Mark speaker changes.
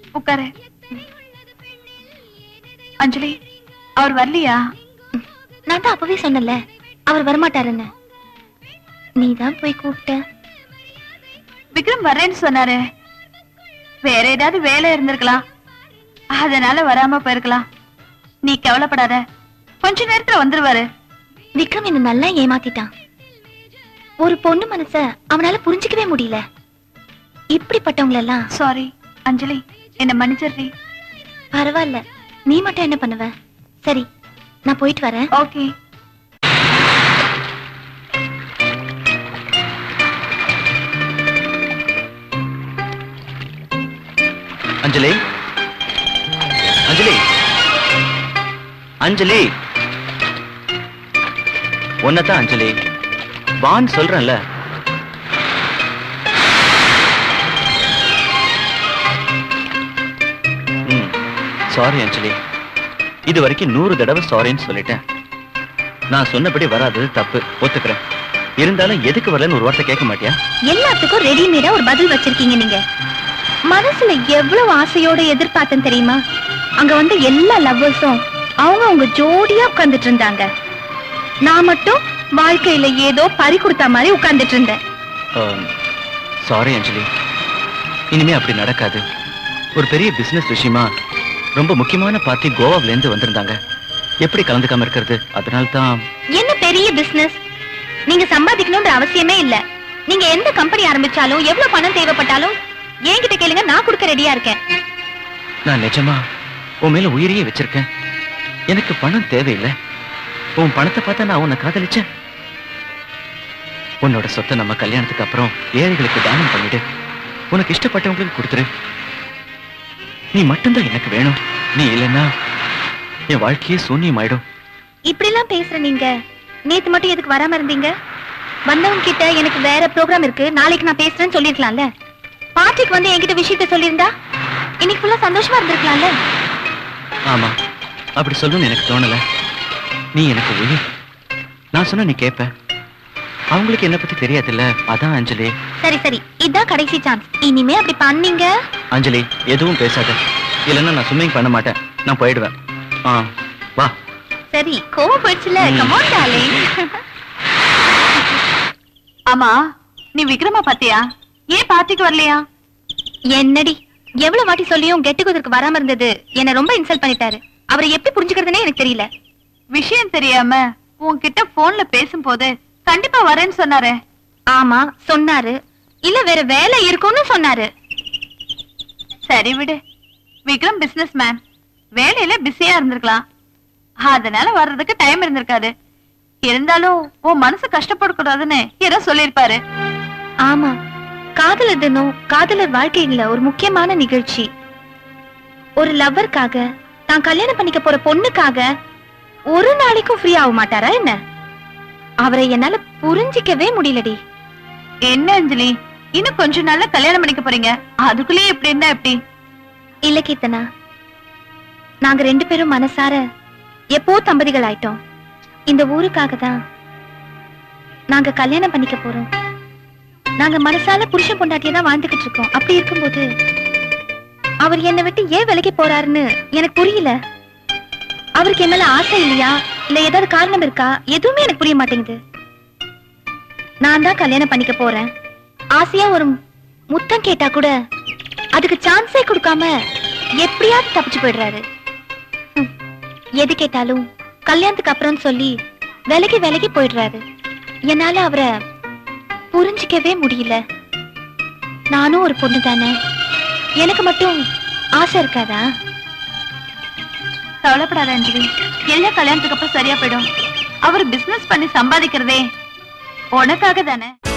Speaker 1: உட்காரு அஞ்சலி அவர் வரலையா
Speaker 2: நான் தான் அப்பவே சொன்னல அவர் வரமாட்டாருன்னு நீ தான் போய் கூப்பிட்ட
Speaker 1: விக்ரம் வரேன்னு சொன்னாரு வேற ஏதாவது வேலை இருந்திருக்கலாம் அதனால வராம போயிருக்கலாம் நீ கவலைப்படாத கொஞ்ச நேரத்துல வந்துருவாரு
Speaker 2: விக்ரம் என்ன நல்லா ஏமாத்திட்டான் ஒரு பொண்ணு மனச அவனால புரிஞ்சுக்கவே முடியல இப்படிப்பட்டவங்களெல்லாம்
Speaker 1: சாரி அஞ்சலி என்ன மன்னிச்சிடுறீ
Speaker 2: பரவாயில்ல நீ மட்டும் என்ன பண்ணுவ சரி நான் போயிட்டு வரேன்
Speaker 1: ஓகே
Speaker 3: அஞ்சலி அஞ்சலி அஞ்சலி உன்னதான் அஞ்சலி வான்னு சொல்றேன்ல ம் சாரி அஞ்சலி இது வரைக்கும் நூறு தடவை சாரின்னு சொல்லிட்டேன் நான் சொன்னபடி வராதது தப்பு ஒத்துக்கிறேன் இருந்தாலும் எதுக்கு வரலன்னு ஒரு வார்த்தை கேட்க மாட்டியா
Speaker 2: எல்லாத்துக்கும் ரெடிமேடா ஒரு பதில் வச்சிருக்கீங்க நீங்க மனசுல எவ்வளவு ஆசையோட எதிர்பார்த்தேன் தெரியுமா அங்க வந்து எல்லா லவ்வர்ஸும் அவங்க அவங்க ஜோடியா உட்கார்ந்துட்டு இருந்தாங்க நான் மட்டும் வாழ்க்கையில ஏதோ பறி கொடுத்த மாதிரி உட்கார்ந்துட்டு இருந்தேன்
Speaker 3: சாரி அஞ்சலி இனிமே அப்படி நடக்காது ஒரு பெரிய பிசினஸ் விஷயமா ரொம்ப முக்கியமான பார்ட்டி கோவாவில இருந்து வந்திருந்தாங்க எப்படி கலந்துக்காம இருக்கிறது அதனால தான்
Speaker 2: என்ன பெரிய பிசினஸ் நீங்க சம்பாதிக்கணும்ன்ற அவசியமே இல்ல நீங்க எந்த கம்பெனி ஆரம்பிச்சாலும் எவ்வளவு பணம் தேவைப்பட்டாலும் என்கிட்ட கேளுங்க நான் கொடுக்க ரெடியா இருக்கேன்
Speaker 3: நான் நிஜமா உன் மேல உயிரையே வச்சிருக்கேன் எனக்கு பணம் தேவையில்லை உன் பணத்தை பார்த்தா நான் உன்னை காதலிச்சேன் உன்னோட சொத்தை நம்ம கல்யாணத்துக்கு அப்புறம் ஏழைகளுக்கு தானம் பண்ணிடு உனக்கு இஷ்டப்பட்டவங்களுக்கு கொடுத்துரு நீ மட்டும்தான் எனக்கு வேணும் நீ இல்லைன்னா என் வாழ்க்கையே சூன்யமாயிடும்
Speaker 2: இப்படி எல்லாம் பேசுற நீங்க நேத்து மட்டும் எதுக்கு வராம இருந்தீங்க வந்தவங்க கிட்ட எனக்கு வேற ப்ரோக்ராம் இருக்கு நாளைக்கு நான் பேசுறேன்னு சொல்லிருக்கலாம்ல பார்ட்டிக்கு வந்து என்கிட்ட விஷயத்த சொல்லியிருந்தா இன்னைக்கு ஃபுல்லா சந்தோஷமா இருந்திருக்கலாம்ல
Speaker 3: ஆமா அப்படி சொல்லணும்னு எனக்கு தோணல நீ எனக்கு உயிர் நான் சொன்னா நீ கேப்ப அவங்களுக்கு என்ன பத்தி தெரியாதுல்ல அதான் அஞ்சலி
Speaker 2: சரி சரி இதான் கடைசி சான்ஸ் இனிமே அப்படி பண்ணீங்க
Speaker 3: அஞ்சலி எதுவும் பேசாத இல்லைன்னா நான் ஸ்விம்மிங் பண்ண மாட்டேன் நான் போயிடுவேன் ஆ வா
Speaker 2: சரி கோவம் போயிடுச்சுல
Speaker 3: ம்.
Speaker 2: கமோன் டார்லிங்
Speaker 1: ஆமா நீ விக்ரமா பாத்தியா ஏன் பார்ட்டிக்கு வரலையா
Speaker 2: என்னடி எவ்வளவு வாட்டி சொல்லியும் கெட்டு குதிருக்கு வராம இருந்தது என்ன ரொம்ப இன்சல்ட் பண்ணிட்டாரு அவரை எப்படி புரிஞ்சுக்கிறதுனே எனக்கு தெரியல
Speaker 1: விஷயம் தெரியாம உன்கிட்ட போன்ல பேசும்போது கண்டிப்பா வரேன்னு சொன்னாரே
Speaker 2: ஆமா சொன்னாரு இல்ல வேற வேலை இருக்கும்னு சொன்னாரு
Speaker 1: சரி விடு விக்ரம் பிசினஸ் மேன் வேலையில பிஸியா இருந்திருக்கலாம் அதனால வர்றதுக்கு டைம் இருந்திருக்காது இருந்தாலும் உன் மனசு கஷ்டப்படக்கூடாதுன்னு ஏதோ சொல்லிருப்பாரு
Speaker 2: ஆமா காதலர் தினம் காதலர் வாழ்க்கையில ஒரு முக்கியமான நிகழ்ச்சி ஒரு லவ்வருக்காக தான் கல்யாணம் பண்ணிக்க போற பொண்ணுக்காக ஒரு நாளைக்கும் ஃப்ரீ ஆக மாட்டாரா என்ன அவரை என்னால புரிஞ்சிக்கவே முடியலடி
Speaker 1: என்ன அஞ்சலி இன்னும் கொஞ்ச நாள்ல கல்யாணம் பண்ணிக்க போறீங்க அதுக்குள்ளேயே இப்படி இருந்தா எப்படி
Speaker 2: இல்ல கீர்த்தனா நாங்க ரெண்டு பேரும் மனசார எப்போ தம்பதிகள் ஆயிட்டோம் இந்த ஊருக்காக தான் நாங்க கல்யாணம் பண்ணிக்க போறோம் நாங்க மனசால புருஷன் பொண்டாட்டியை தான் வாழ்ந்துகிட்டு இருக்கோம் அப்படி இருக்கும்போது அவர் என்னை விட்டு ஏன் விலைக்கு போறாருன்னு எனக்கு புரியல அவருக்கு என் மேல ஆசை இல்லையா இல்ல ஏதாவது காரணம் இருக்கா எதுவுமே எனக்கு புரிய மாட்டேங்குது நான் தான் கல்யாணம் பண்ணிக்க போறேன் ஆசையா ஒரு முத்தம் கேட்டா கூட அதுக்கு சான்ஸே கொடுக்காம எப்படியாவது தப்பிச்சு போயிடுறாரு ஹம், எது கேட்டாலும் கல்யாணத்துக்கு அப்புறம் சொல்லி விலகி விலகி போயிடுறாரு என்னால அவரை புரிஞ்சிக்கவே முடியல நானும் ஒரு பொண்ணு தானே எனக்கு மட்டும் ஆசை இருக்காதா
Speaker 1: கவலைப்படாத அஞ்சலி எல்லா கல்யாணத்துக்கு அப்புறம் சரியா போயிடும் அவர் பிசினஸ் பண்ணி சம்பாதிக்கிறதே உனக்காக தானே